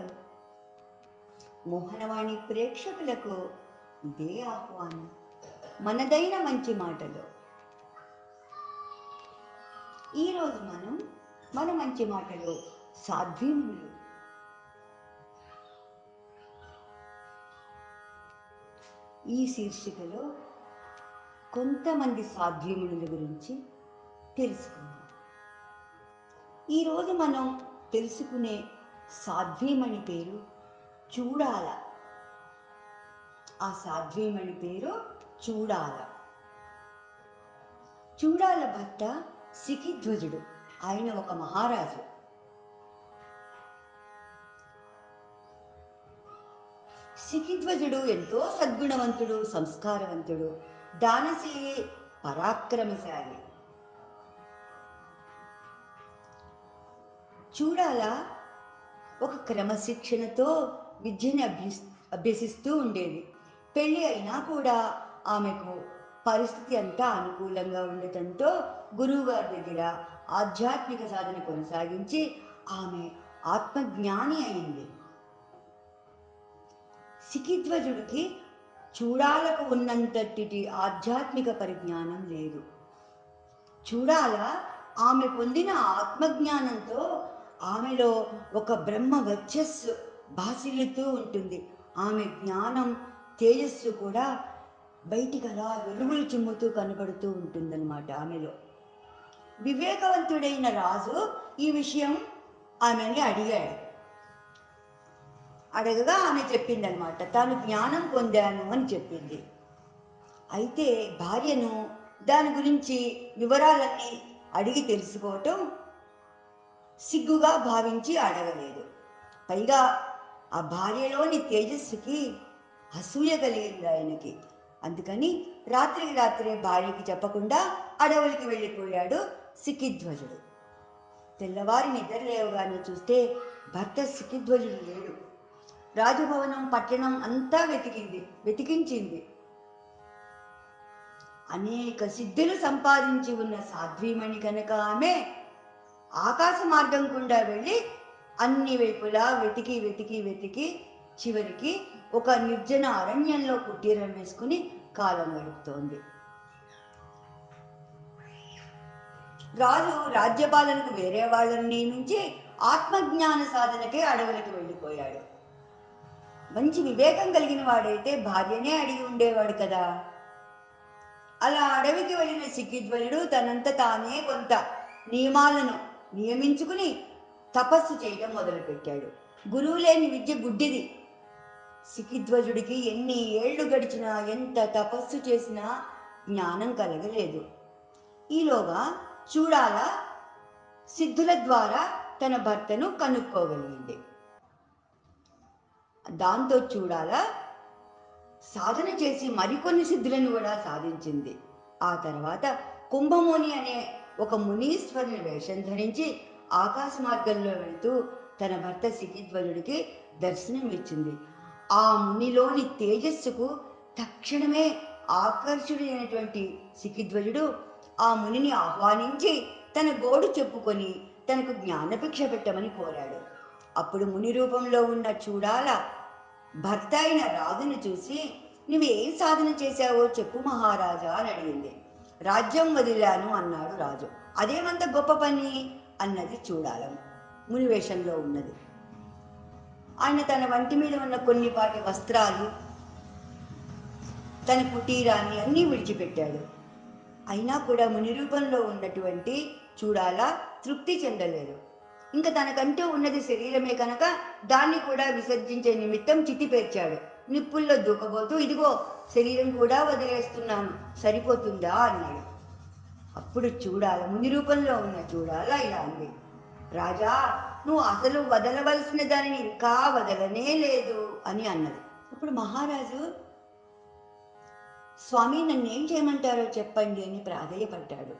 నమస్కారం మోహనవాణి ప్రేక్షకులకు ఇదే ఆహ్వానం మనదైన మంచి మాటలు ఈరోజు మనం మన మంచి మాటలు సాధ్వీములు ఈ శీర్షికలో కొంతమంది సాధ్వీముల గురించి తెలుసుకుందాం ఈరోజు మనం తెలుసుకునే సాధ్వీమణి పేరు చూడాల ఆ సాధ్వీమణి పేరు చూడాల చూడాల భర్త సికిధ్వజుడు ఆయన ఒక మహారాజు సికిధ్వజుడు ఎంతో సద్గుణవంతుడు సంస్కారవంతుడు దానశీలి పరాక్రమశాలి చూడాలా ఒక క్రమశిక్షణతో విద్యని అభ్యస్ అభ్యసిస్తూ ఉండేది పెళ్ళి అయినా కూడా ఆమెకు పరిస్థితి అంతా అనుకూలంగా ఉండటంతో గురువుగారి దగ్గర ఆధ్యాత్మిక సాధన కొనసాగించి ఆమె ఆత్మజ్ఞాని అయింది సికిధ్వజుడికి చూడాలకు ఉన్నంతటి ఆధ్యాత్మిక పరిజ్ఞానం లేదు చూడాల ఆమె పొందిన ఆత్మజ్ఞానంతో ఆమెలో ఒక బ్రహ్మ వర్చస్సు భాసిల్లుతూ ఉంటుంది ఆమె జ్ఞానం తేజస్సు కూడా బయటికి అలా వెలుగులు చిమ్ముతూ కనబడుతూ ఉంటుందన్నమాట ఆమెలో వివేకవంతుడైన రాజు ఈ విషయం ఆమెని అడిగాడు అడగగా ఆమె చెప్పిందనమాట తాను జ్ఞానం పొందాను అని చెప్పింది అయితే భార్యను దాని గురించి వివరాలన్నీ అడిగి తెలుసుకోవటం సిగ్గుగా భావించి అడగలేదు పైగా ఆ భార్యలోని తేజస్సుకి అసూయ కలిగింది ఆయనకి అందుకని రాత్రికి రాత్రే భార్యకి చెప్పకుండా అడవులకి వెళ్ళిపోయాడు సికిధ్వజుడు తెల్లవారి నిద్ర లేవగానే చూస్తే భర్త సికిధ్వజుడు లేడు రాజభవనం పట్టణం అంతా వెతికింది వెతికించింది అనేక సిద్ధులు సంపాదించి ఉన్న సాధ్వీమణి కనుక ఆమె ఆకాశ మార్గం గుండా వెళ్ళి అన్ని వైపులా వెతికి వెతికి వెతికి చివరికి ఒక నిర్జన అరణ్యంలో కుటీరం వేసుకుని కాలం గడుపుతోంది రాజు రాజ్యపాలనకు వేరే వాళ్ళని నియమించి ఆత్మజ్ఞాన సాధనకే అడవులకు వెళ్ళిపోయాడు మంచి వివేకం కలిగిన వాడైతే భార్యనే అడిగి ఉండేవాడు కదా అలా అడవికి వెళ్ళిన సిక్కిధ్వరుడు తనంత తానే కొంత నియమాలను నియమించుకుని తపస్సు చేయడం మొదలుపెట్టాడు గురువు లేని విద్య గుడ్డిది సికిధ్వజుడికి ఎన్ని ఏళ్లు గడిచినా ఎంత తపస్సు చేసినా జ్ఞానం కలగలేదు ఈలోగా చూడాల సిద్ధుల ద్వారా తన భర్తను కనుక్కోగలిగింది దాంతో చూడాల సాధన చేసి మరికొన్ని సిద్ధులను కూడా సాధించింది ఆ తర్వాత కుంభముని అనే ఒక మునీశ్వరుని వేషం ధరించి ఆకాశ మార్గంలో వెళ్తూ తన భర్త సికిధ్వజుడికి దర్శనం ఇచ్చింది ఆ మునిలోని తేజస్సుకు తక్షణమే ఆకర్షుడైనటువంటి సికిధ్వజుడు ఆ మునిని ఆహ్వానించి తన గోడు చెప్పుకొని తనకు జ్ఞానభిక్ష పెట్టమని కోరాడు అప్పుడు ముని రూపంలో ఉన్న చూడాల భర్త అయిన రాజును చూసి నువ్వేం సాధన చేశావో చెప్పు మహారాజా అని అడిగింది రాజ్యం వదిలాను అన్నాడు రాజు అదేమంత గొప్ప పని అన్నది చూడాలం ముని వేషంలో ఉన్నది ఆయన తన వంటి మీద ఉన్న కొన్నిపాటి వస్త్రాలు తన కుటీరాన్ని అన్నీ విడిచిపెట్టాడు అయినా కూడా ముని రూపంలో ఉన్నటువంటి చూడాల తృప్తి చెందలేదు ఇంకా తనకంటూ ఉన్నది శరీరమే కనుక దాన్ని కూడా విసర్జించే నిమిత్తం చితి పేర్చాడు నిప్పుల్లో దూకబోతూ ఇదిగో శరీరం కూడా వదిలేస్తున్నాను సరిపోతుందా అన్నాడు అప్పుడు చూడాల ముని రూపంలో ఉన్న చూడాల ఇలా ఉంది రాజా నువ్వు అసలు వదలవలసిన దానిని ఇంకా వదలనే లేదు అని అన్నది అప్పుడు మహారాజు స్వామి నన్ను ఏం చేయమంటారో చెప్పండి అని ప్రాధేయపడ్డాడు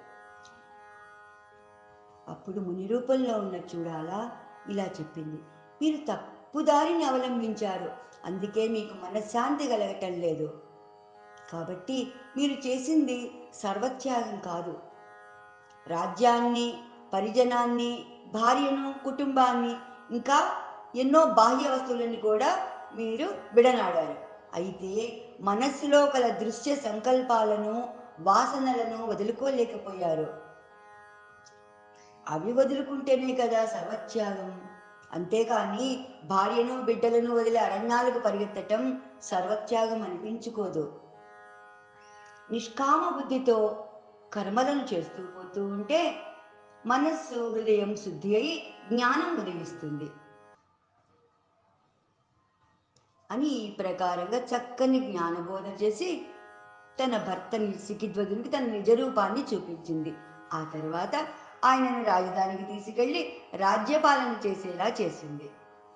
అప్పుడు ముని రూపంలో ఉన్న చూడాల ఇలా చెప్పింది మీరు తప్పుదారిని అవలంబించారు అందుకే మీకు మనశ్శాంతి కలగటం లేదు కాబట్టి మీరు చేసింది సర్వత్యాగం కాదు రాజ్యాన్ని పరిజనాన్ని భార్యను కుటుంబాన్ని ఇంకా ఎన్నో బాహ్య వస్తువులను కూడా మీరు విడనాడారు అయితే మనస్సులో కల దృశ్య సంకల్పాలను వాసనలను వదులుకోలేకపోయారు అవి వదులుకుంటేనే కదా సర్వత్యాగం అంతేకాని భార్యను బిడ్డలను వదిలి అరణ్యాలకు పరిగెత్తటం సర్వత్యాగం అనిపించుకోదు నిష్కామ బుద్ధితో కర్మలను చేస్తూ పోతూ ఉంటే మనస్సు హృదయం శుద్ధి అయి జ్ఞానం ఉదయిస్తుంది అని ఈ ప్రకారంగా చక్కని జ్ఞానబోధ చేసి తన భర్తని సికిధ్వజునికి తన నిజ రూపాన్ని చూపించింది ఆ తర్వాత ఆయనను రాజధానికి తీసుకెళ్లి రాజ్యపాలన చేసేలా చేసింది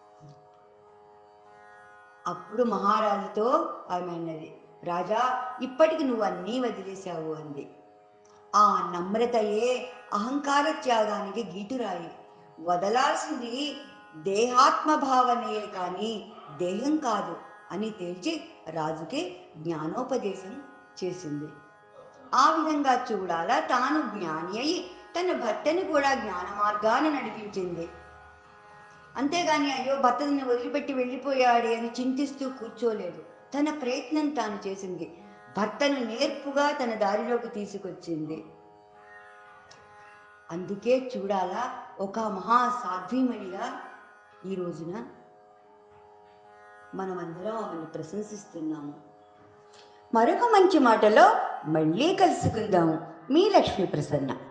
అప్పుడు మహారాజుతో ఆమె అన్నది రాజా ఇప్పటికి నువ్వు అన్నీ వదిలేశావు అంది ఆ నమ్రతయే అహంకార త్యాగానికి గీటురాయి వదలాల్సింది దేహాత్మ భావనయే కానీ దేహం కాదు అని తేల్చి రాజుకి జ్ఞానోపదేశం చేసింది ఆ విధంగా చూడాలా తాను జ్ఞాని అయి తన భర్తని కూడా జ్ఞాన మార్గాన్ని నడిపించింది అంతేగాని అయ్యో భర్తని వదిలిపెట్టి వెళ్ళిపోయాడే అని చింతిస్తూ కూర్చోలేదు తన ప్రయత్నం తాను చేసింది భర్తను నేర్పుగా తన దారిలోకి తీసుకొచ్చింది అందుకే చూడాలా ఒక మహా సాధ్వీమణిగా ఈ రోజున మనమందరం ఆమెను ప్రశంసిస్తున్నాము మరొక మంచి మాటలో మళ్ళీ కలుసుకుందాము మీ లక్ష్మీ ప్రసన్న